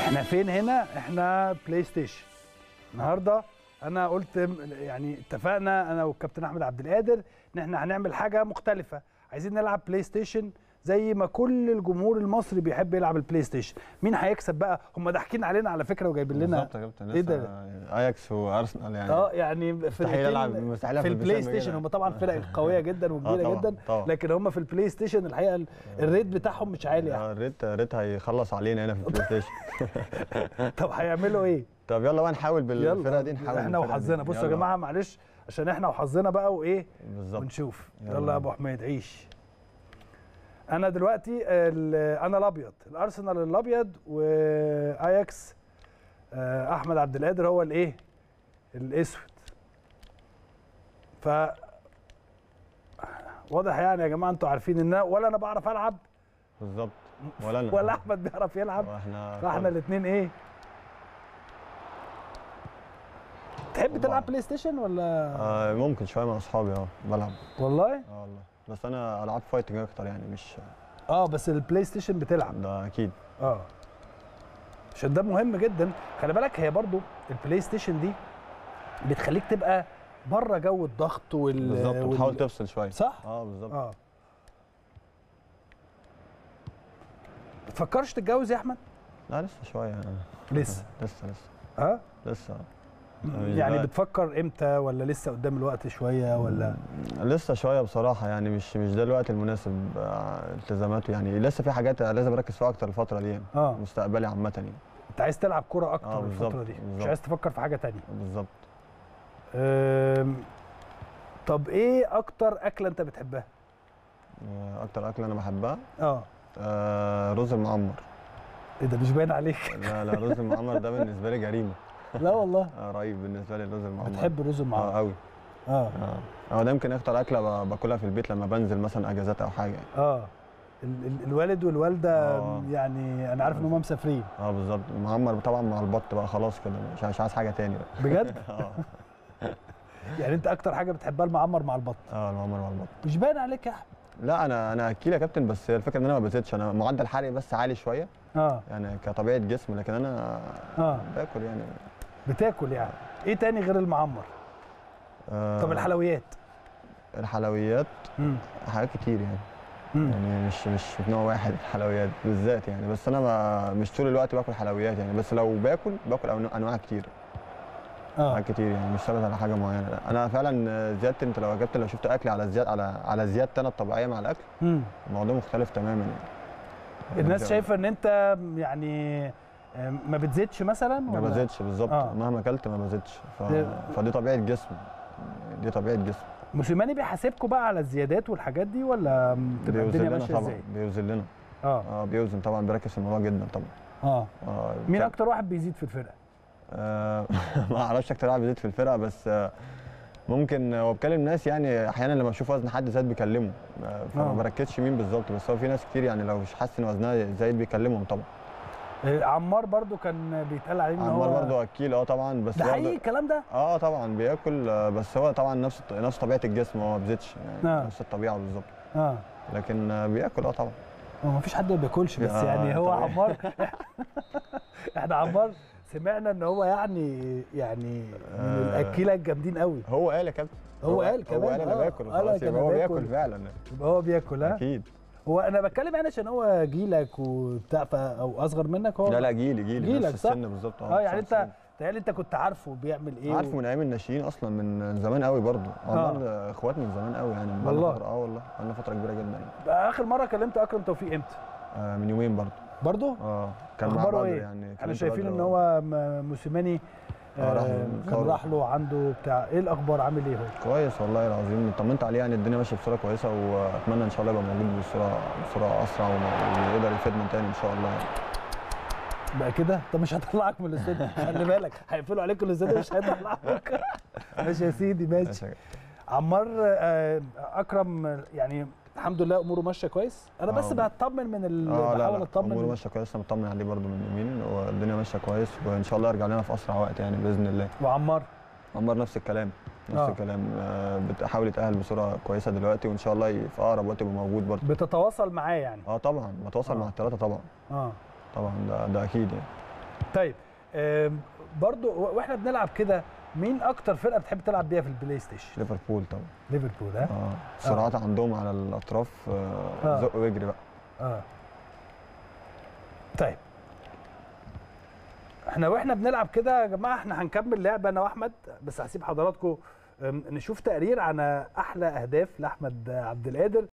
احنا فين هنا احنا بلاي ستيشن النهارده انا قلت م- يعني اتفقنا انا والكابتن احمد عبد القادر ان احنا هنعمل حاجه مختلفه عايزين نلعب بلاي ستيشن زي ما كل الجمهور المصري بيحب يلعب البلاي ستيشن مين هيكسب بقى هم ضاحكين علينا على فكره وجايبين لنا بالظبط يا كابتن ايه ده؟ لسه اياكس وارسنال يعني اه يعني مستحيل ألعب- فرقتين مستحيل في ألعب البلاي بالبسام ستيشن كده. هم طبعا فرق قويه جدا وكبيره طبعاً، جدا طبعاً. لكن هم في البلاي ستيشن الحقيقه ال- الريت بتاعهم مش عالي يعني. آه، الريت الريت هيخلص علينا هنا في البلاي ستيشن طب هيعملوا ايه؟ طب يلا بقى نحاول بالفرقه دي نحاول احنا بالفرقة دي. وحظنا بصوا يا يلا. جماعه معلش عشان احنا وحظنا بقى وايه بالظبط ونشوف يلا. يلا يا ابو حميد عيش انا دلوقتي ال- انا الابيض الارسنال الابيض واياكس آه، احمد عبد القادر هو الايه الاسود ف واضح يعني يا جماعه انتوا عارفين ان أنا- ولا انا بعرف العب بالظبط ولا انا ولا احمد بيعرف يلعب واحنا فاحنا الاثنين ايه تحب والله. تلعب بلاي ستيشن ولا آه ممكن شويه مع اصحابي اه بلعب والله اه والله بس انا العاب فايتنج اكتر يعني مش اه بس البلاي ستيشن بتلعب ده اكيد اه عشان ده مهم جدا خلي بالك هي برضو البلاي ستيشن دي بتخليك تبقى بره جو الضغط وال بالظبط وال- وتحاول تفصل شويه صح اه بالظبط اه بتفكرش تتجوز يا احمد لا لسه شويه لسه لسه لسه اه لسه يعني بقى- بتفكر امتى ولا لسه قدام الوقت شويه ولا لسه شويه بصراحه يعني مش مش ده الوقت المناسب آه، التزاماته يعني لسه في حاجات لازم اركز فيها اكتر الفتره دي يعني اه مستقبلي عامه يعني انت عايز تلعب كرة آه، اكتر بالظبط، الفتره دي مش بالظبط. عايز تفكر في حاجه تانية بالظبط أم، طب ايه اكتر اكله انت بتحبها آه، اكتر اكله انا بحبها اه آه، رز المعمر ايه ده مش باين عليك لا لا رز المعمر ده بالنسبه لي جريمه لا والله آه، رهيب بالنسبه لي الرز المعمر بتحب الرز اه المعمر قوي اه اه هو ده يمكن اكتر اكله ب- باكلها في البيت لما بنزل مثلا اجازات او حاجه اه ال- ال- الوالد والوالده آه. يعني انا عارف ان هم مسافرين اه بالظبط المعمر طبعا مع البط بقى خلاص كده مش مش عايز حاجه تاني بقى بجد اه يعني انت اكتر حاجه بتحبها المعمر مع البط اه المعمر مع البط مش باين عليك يا احمد لا انا انا اكيل يا كابتن بس هي الفكره ان انا ما بزيدش انا معدل حرقي بس عالي شويه اه يعني كطبيعه جسم لكن انا اه باكل يعني بتاكل يعني ايه تاني غير المعمر آه طب الحلويات الحلويات امم حاجات كتير يعني امم يعني مش مش نوع واحد الحلويات بالذات يعني بس انا ما مش طول الوقت باكل حلويات يعني بس لو باكل باكل أنواع- انواع كتير اه حاجات كتير يعني مش ثابت على حاجه معينه لا. انا فعلا زيادتي انت لو جبت لو شفت اكلي على زياد على على زيادتي انا الطبيعيه مع الاكل امم الموضوع مختلف تماما يعني الناس شايفه ان انت يعني آه، ما بتزيدش مثلا ما ولا؟ بزيدش بالظبط آه. مهما اكلت ما بزيدش ف... ده- فدي طبيعه جسم دي طبيعه جسم موسيماني بيحاسبكم بقى على الزيادات والحاجات دي ولا بتبقى بيوزن الدنيا لنا ماشيه طبعا ازاي؟ بيوزن لنا اه اه بيوزن طبعا بيركز في الموضوع جدا طبعا اه آه مين ف- اكتر واحد بيزيد في الفرقه؟ آه ما اعرفش اكتر واحد بيزيد في الفرقه بس آه ممكن هو بكلم ناس يعني احيانا لما اشوف وزن حد زاد بيكلمه آه فما آه. بركزش مين بالظبط بس هو في ناس كتير يعني لو مش حاسس ان وزنها زايد بيكلمهم طبعا آه، عمار برضو كان بيتقال عليه ان هو عمار برضه اكيل اه طبعا بس ده برضه- حقيقي الكلام ده؟ اه طبعا بياكل آه، بس هو طبعا نفس نفس طبيعه الجسم هو ما بيزيدش يعني آه. نفس الطبيعه بالظبط اه لكن آه، بياكل اه طبعا هو مفيش حد ما بياكلش بس آه، يعني هو طبيعي. عمار احنا عمار سمعنا ان هو يعني يعني من آه. الاكيله الجامدين قوي هو قال يا كابتن هو قال كمان، هو قال انا آه. باكل قال خلاص أنا يبقى هو باكل. بياكل فعلا يبقى هو بياكل ها اكيد هو انا بتكلم يعني عشان هو جيلك وبتاع ف- او اصغر منك هو لا لا جيلي جيلي جيلك، نفس صح؟ السن بالظبط اه يعني نفس انت السن. تهيألي انت كنت عارفه بيعمل ايه عارفه و... من ايام الناشئين اصلا من زمان قوي برضه عمال اخوات من زمان قوي يعني بقالنا والله. فترة- اه والله بقالنا فتره كبيره جدا يعني اخر مره كلمت اكرم توفيق امتى؟ آه من يومين برضه برضو؟ اه كان مع اخباره بدر ايه؟ يعني احنا كلمت شايفين بدر ان آه. هو م- موسيماني آه، راح آه، له كان مصاب. راح له عنده بتاع ايه الاخبار عامل ايه هو؟ كويس والله العظيم طمنت عليه يعني الدنيا ماشيه بصوره كويسه واتمنى ان شاء الله يبقى موجود بصوره بصوره اسرع وم- ويقدر يفيدنا تاني ان شاء الله يعني. بقى كده طب مش هطلعك من الاستوديو خلي بالك هيقفلوا عليك الاستوديو مش هيطلعوك ماشي يا سيدي ماشي ماشي. عمار آه، اكرم يعني الحمد لله اموره ماشيه كويس انا بس آه. بطمن من ال... اه لا بحاول لا اطمن اموره ماشيه كويس انا مطمن عليه برده من يومين والدنيا ماشيه كويس وان شاء الله يرجع لنا في اسرع وقت يعني باذن الله وعمار عمار نفس الكلام نفس آه. الكلام آه، بتحاول يتاهل بصوره كويسه دلوقتي وان شاء الله ي- في اقرب وقت يبقى موجود برده بتتواصل معاه يعني اه طبعا بتواصل آه. مع الثلاثه طبعا اه طبعا ده ده اكيد يعني طيب آم، برضو و- واحنا بنلعب كده مين اكتر فرقه بتحب تلعب بيها في البلاي ستيشن ليفربول طبعا ليفربول ها اه السرعات عندهم على الاطراف آه، آه. زق واجري بقى اه طيب احنا واحنا بنلعب كده يا جماعه احنا هنكمل لعبه انا واحمد بس هسيب حضراتكم أم، نشوف تقرير عن احلى اهداف لاحمد عبد القادر